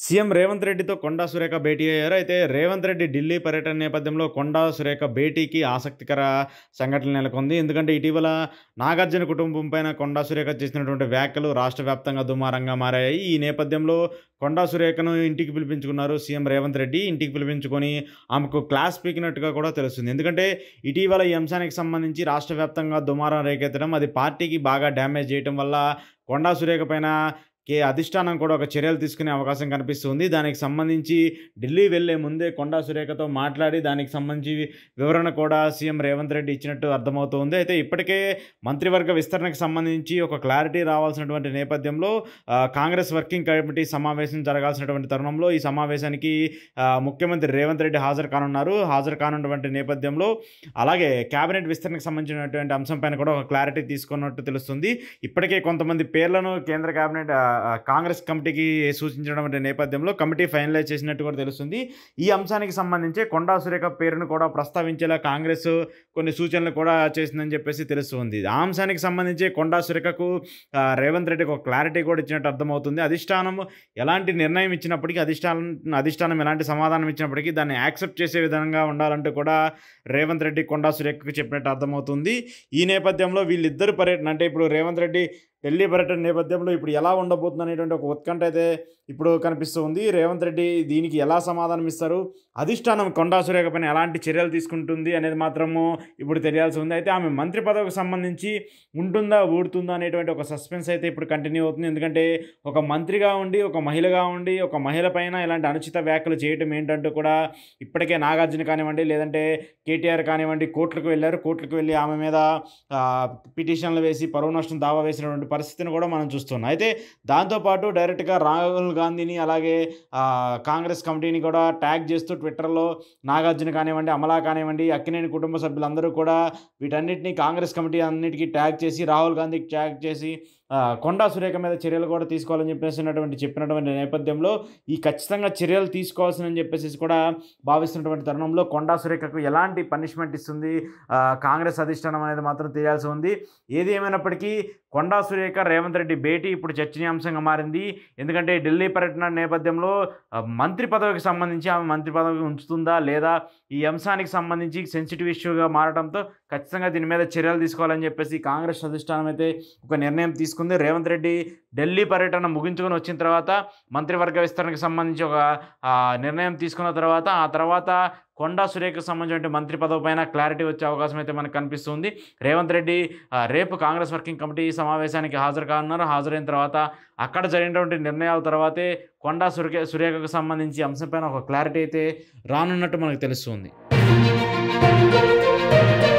CM Revanth రెడ్డితో కొండా సురేఖ భేటీ అయ్యారు అయితే రేవంత్ రెడ్డి ఢిల్లీ పర్యటన నేపథ్యంలో కొండా సురేఖ భేటీకి ఆసక్తికర సంఘటన నెలకొంది ఎందుకంటే ఇటీవల నాగార్జున కుటుంబం పైన కొండా సురేఖ చేసినటువంటి వ్యాఖ్యలు రాష్ట్ర వ్యాప్తంగా దుమారంగా మారాయి ఈ నేపథ్యంలో కొండా సురేఖను ఇంటికి పిలిపించుకున్నారు సీఎం రేవంత్ రెడ్డి ఇంటికి పిలిపించుకొని ఆమెకు క్లాస్ పీకినట్టుగా కూడా తెలుస్తుంది ఎందుకంటే ఇటీవల ఈ అంశానికి సంబంధించి రాష్ట్ర వ్యాప్తంగా దుమారం రేకెత్తడం అది పార్టీకి బాగా డ్యామేజ్ చేయడం వల్ల కొండా సురేఖ పైన కే అధిష్టానం కూడా ఒక చర్యలు తీసుకునే అవకాశం కనిపిస్తుంది దానికి సంబంధించి ఢిల్లీ వెళ్లే ముందే కొండా సురేఖతో మాట్లాడి దానికి సంబంధించి వివరణ కూడా సీఎం రేవంత్ రెడ్డి ఇచ్చినట్టు అర్థమవుతుంది అయితే ఇప్పటికే మంత్రివర్గ విస్తరణకు సంబంధించి ఒక క్లారిటీ రావాల్సినటువంటి నేపథ్యంలో ఆ, కాంగ్రెస్ వర్కింగ్ కమిటీ సమావేశం జరగాల్సినటువంటి తరుణంలో ఈ సమావేశానికి ఆ, ముఖ్యమంత్రి రేవంత్ రెడ్డి హాజరు కానున్నారు హాజరు కానున్నటువంటి నేపథ్యంలో అలాగే కేబినెట్ విస్తరణకు సంబంధించినటువంటి అంశంపైన కూడా ఒక క్లారిటీ తీసుకున్నట్టు తెలుస్తుంది ఇప్పటికే కొంతమంది పేర్లను కేంద్ర కేబినెట్ ఆ, ఆ, కాంగ్రెస్ కమిటీకి సూచించడం నేపథ్యంలో కమిటీ ఫైనలైజ్ చేసినట్టు కూడా తెలుస్తుంది ఈ అంశానికి సంబంధించి కొండా సురేఖ పేరును కూడా ప్రస్తావించేలా కాంగ్రెస్ కొన్ని సూచనలు కూడా చేసిందని చెప్పేసి తెలుస్తుంది ఆ అంశానికి సంబంధించి కొండా సురేఖకు ఆ, రేవంత్ రెడ్డికి ఒక క్లారిటీ కూడా ఇచ్చినట్టు అర్థమవుతుంది అధిష్టానం ఎలాంటి నిర్ణయం ఇచ్చినప్పటికీ అధిష్టానం అధిష్టానం ఎలాంటి సమాధానం ఇచ్చినప్పటికీ దాన్ని యాక్సెప్ట్ చేసే విధంగా ఉండాలంటూ కూడా రేవంత్ రెడ్డి కొండా సురేఖకు చెప్పినట్టు అర్థమవుతుంది ఈ నేపథ్యంలో వీళ్ళిద్దరు పర్యటన అంటే ఇప్పుడు రేవంత్ రెడ్డి ఢిల్లీ పర్యటన నేపథ్యంలో ఇప్పుడు ఎలా ఉండబోతుంది అనేటువంటి ఒక ఉత్కంఠ అయితే ఇప్పుడు కనిపిస్తూ ఉంది రేవంత్ రెడ్డి దీనికి ఎలా సమాధానం ఇస్తారు అధిష్టానం కొండా సురేఖ పైన ఎలాంటి చర్యలు తీసుకుంటుంది అనేది మాత్రము ఇప్పుడు తెలియాల్సి ఉంది అయితే ఆమె మంత్రి పదవికి సంబంధించి ఉంటుందా ఊడుతుందా అనేటువంటి ఒక సస్పెన్స్ అయితే ఇప్పుడు కంటిన్యూ అవుతుంది ఎందుకంటే ఒక మంత్రిగా ఉండి ఒక మహిళగా ఉండి ఒక మహిళ పైన ఇలాంటి అనుచిత వ్యాఖ్యలు చేయటం ఏంటంటూ కూడా ఇప్పటికే నాగార్జున కానివ్వండి లేదంటే కేటీఆర్ కానివ్వండి కోర్టులకు వెళ్ళారు కోర్టులకు వెళ్ళి ఆమె మీద ఆ, పిటిషన్లు వేసి పరువు నష్టం దావా వేసినటువంటి పరిస్థితిని కూడా మనం చూస్తున్నాం అయితే దాంతోపాటు డైరెక్ట్గా రాహుల్ గాంధీని అలాగే ఆ, కాంగ్రెస్ కమిటీని కూడా ట్యాగ్ చేస్తూ ట్విట్టర్లో నాగార్జున కానివ్వండి అమలా కానివ్వండి అక్కినేని కుటుంబ సభ్యులందరూ కూడా వీటన్నిటిని కాంగ్రెస్ కమిటీ అన్నిటికీ ట్యాగ్ చేసి రాహుల్ గాంధీకి ట్యాగ్ చేసి ఆ, కొండా సురేఖ మీద చర్యలు కూడా తీసుకోవాలని చెప్పేసినటువంటి చెప్పినటువంటి నేపథ్యంలో ఈ ఖచ్చితంగా చర్యలు తీసుకోవాల్సిందని చెప్పేసి కూడా భావిస్తున్నటువంటి తరుణంలో కొండా సురేఖకు ఎలాంటి పనిష్మెంట్ ఇస్తుంది ఆ, కాంగ్రెస్ అధిష్టానం అనేది మాత్రం తెలియాల్సి ఉంది ఏది ఏమైనప్పటికీ కొండా సురేఖ రేవంత్ రెడ్డి భేటీ ఇప్పుడు చర్చనీయాంశంగా మారింది ఎందుకంటే ఢిల్లీ పర్యటన నేపథ్యంలో ఆ, మంత్రి పదవికి సంబంధించి ఆమె మంత్రి పదవికి ఉంచుతుందా లేదా ఈ అంశానికి సంబంధించి సెన్సిటివ్ ఇష్యూగా మారడంతో ఖచ్చితంగా దీని మీద చర్యలు తీసుకోవాలని చెప్పేసి కాంగ్రెస్ అధిష్టానం అయితే ఒక నిర్ణయం తీసుకుంది రేవంత్ రెడ్డి ఢిల్లీ పర్యటన ముగించుకొని వచ్చిన తర్వాత మంత్రివర్గ విస్తరణకు సంబంధించి ఒక ఆ, నిర్ణయం తీసుకున్న తర్వాత ఆ తర్వాత కొండా సురేఖకు సంబంధించిన మంత్రి పదవి పైన క్లారిటీ వచ్చే అవకాశం అయితే మనకు కనిపిస్తుంది రేవంత్ రెడ్డి ఆ, రేపు కాంగ్రెస్ వర్కింగ్ కమిటీ సమావేశానికి హాజరు కానున్నారు హాజరైన తర్వాత అక్కడ జరిగినటువంటి నిర్ణయాల తర్వాతే కొండా సురేఖ సురేఖకు సంబంధించి అంశంపైన ఒక క్లారిటీ అయితే రానున్నట్టు మనకు తెలుస్తుంది